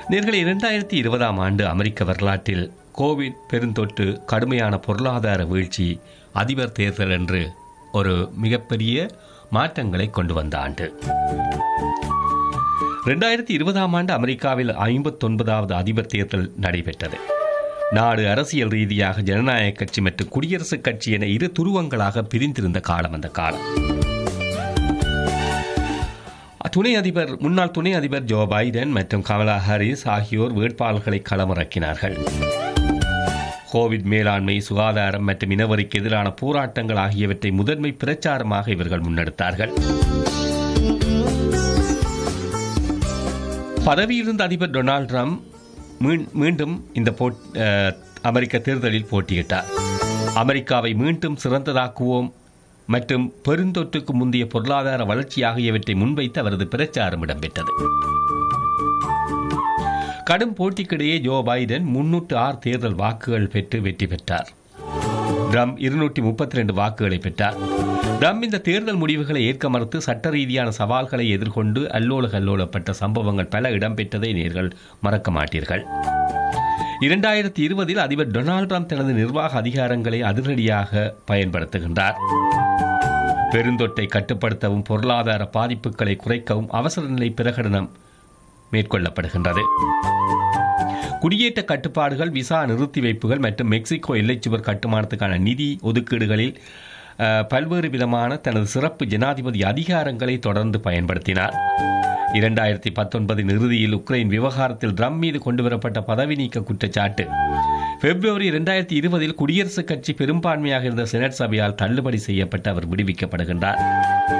நேர்களை இரண்டாயிரத்தி இருபதாம் ஆண்டு அமெரிக்க வரலாற்றில் கோவிட் பெருந்தொற்று கடுமையான பொருளாதார வீழ்ச்சி அதிபர் தேர்தல் என்று ஒரு மிகப்பெரிய மாற்றங்களை கொண்டு வந்த ஆண்டு ரெண்டாயிரத்தி இருபதாம் ஆண்டு அமெரிக்காவில் ஐம்பத்தொன்பதாவது அதிபர் தேர்தல் நடைபெற்றது நாடு அரசியல் ரீதியாக ஜனநாயக கட்சி மற்றும் குடியரசுக் கட்சி என இரு துருவங்களாக பிரிந்திருந்த காலம் அந்த காலம் துணை அதிபர் முன்னாள் துணை அதிபர் ஜோ பைடன் மற்றும் கமலா ஹாரிஸ் ஆகியோர் வேட்பாளர்களை களமிறக்கினார்கள் கோவிட் மேலாண்மை சுகாதாரம் மற்றும் இனவரிக்கு எதிரான போராட்டங்கள் ஆகியவற்றை முதன்மை பிரச்சாரமாக இவர்கள் முன்னெடுத்தார்கள் பதவியிலிருந்த அதிபர் டொனால்ட் ட்ரம்ப் மீண்- மீண்டும் இந்த போட்- அஹ், அமெரிக்க தேர்தலில் போட்டியிட்டார் அமெரிக்காவை மீண்டும் சிறந்ததாக்குவோம் மற்றும் பெருந்தொற்றுக்கு முந்தைய பொருளாதார வளர்ச்சி ஆகியவற்றை முன்வைத்து அவரது பிரச்சாரம் இடம்பெற்றது கடும் போட்டிக்கிடையே ஜோ பைடன் முன்னூற்று ஆறு தேர்தல் வாக்குகள் பெற்று வெற்றி பெற்றார் ட்ரம்ப் இருநூற்றி முப்பத்தி ரெண்டு வாக்குகளை பெற்றார் ட்ரம்ப் இந்த தேர்தல் முடிவுகளை ஏற்க மறுத்து சட்ட ரீதியான சவால்களை எதிர்கொண்டு அல்லோல கல்லோலப்பட்ட சம்பவங்கள் பல இடம்பெற்றதை நேர்கள் மறக்க மாட்டீர்கள் இரண்டாயிரத்தி இருபதில் அதிபர் டொனால்ட் ட்ரம்ப் தனது நிர்வாக அதிகாரங்களை அதிரடியாக பயன்படுத்துகின்றார் பெருந்தொற்றை கட்டுப்படுத்தவும் பொருளாதார பாதிப்புகளை குறைக்கவும் அவசர நிலை பிரகடனம் மேற்கொள்ளப்படுகின்றது குடியேற்ற கட்டுப்பாடுகள் விசா நிறுத்தி வைப்புகள் மற்றும் மெக்சிகோ எல்லைச்சுவர் கட்டுமானத்துக்கான நிதி ஒதுக்கீடுகளில் அஹ், பல்வேறு விதமான தனது சிறப்பு ஜனாதிபதி அதிகாரங்களை தொடர்ந்து பயன்படுத்தினார் இரண்டாயிரத்தி பத்தொன்பதின் இறுதியில் உக்ரைன் விவகாரத்தில் ட்ரம்ப் மீது கொண்டுவரப்பட்ட பதவி நீக்க குற்றச்சாட்டு பிப்ரவரி இரண்டாயிரத்தி இருபதில் குடியரசுக் கட்சி பெரும்பான்மையாக இருந்த செனட் சபையால் தள்ளுபடி செய்யப்பட்டு அவர் விடுவிக்கப்படுகின்றார்